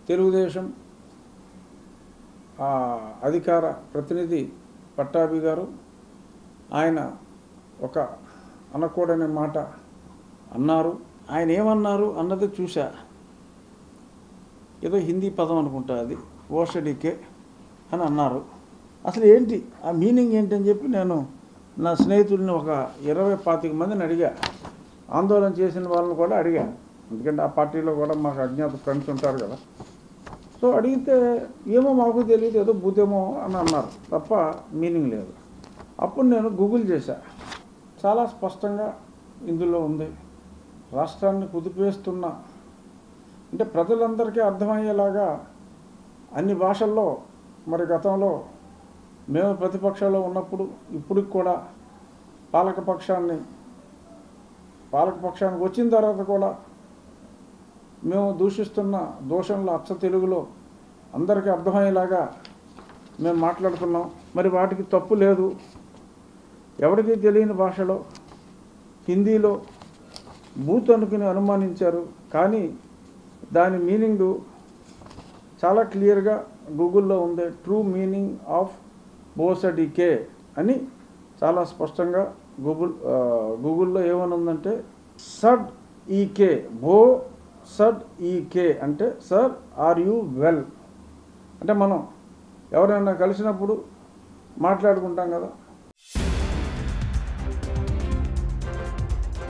తెలుగుదేశం ఆ, అధికార ప్రతినిధి పట్టాభి గారు ఆయన ఒక అనకూడని మాట అన్నారు ఆయన ఏమన్నారు అన్నది చూసా ఏదో హిందీ పదం అనుకుంటా అది ఓషడికే అని అన్నారు అసలు ఏంటి ఆ మీనింగ్ ఏంటని చెప్పి నేను నా స్నేహితుడిని ఒక ఇరవై పాతిక మందిని అడిగా ఆందోళన చేసిన వాళ్ళని కూడా అడిగా ఎందుకంటే ఆ పార్టీలో కూడా మాకు అజ్ఞాత ఫ్రెండ్స్ ఉంటారు కదా సో అడిగితే ఏమో మాకు తెలియదు ఏదో భూతేమో అని అన్నారు తప్ప మీనింగ్ లేదు అప్పుడు నేను గూగుల్ చేశా చాలా స్పష్టంగా ఇందులో ఉంది రాష్ట్రాన్ని కుదిపేస్తున్న అంటే ప్రజలందరికీ అర్థమయ్యేలాగా అన్ని భాషల్లో మరి గతంలో మేము ప్రతిపక్షంలో ఉన్నప్పుడు ఇప్పటికి కూడా పాలకపక్షాన్ని పాలకపక్షానికి వచ్చిన తర్వాత కూడా మేము దూషిస్తున్న దోషంలో అచ్చ తెలుగులో అందరికీ అర్థమయ్యేలాగా మేము మాట్లాడుతున్నాం మరి వాటికి తప్పు లేదు ఎవరికీ తెలియని భాషలో హిందీలో బూత్ అనుకుని అనుమానించారు కానీ దాని మీనింగు చాలా క్లియర్గా గూగుల్లో ఉంది ట్రూ మీనింగ్ ఆఫ్ బోసడికే అని చాలా స్పష్టంగా గూగుల్ ఆ, గూగుల్లో ఏమని ఉందంటే సడ్ ఈకే బో సడ్ ఈకే అంటే సర్ ఆర్ యూ వెల్ అంటే మనం ఎవరైనా కలిసినప్పుడు మాట్లాడుకుంటాం కదా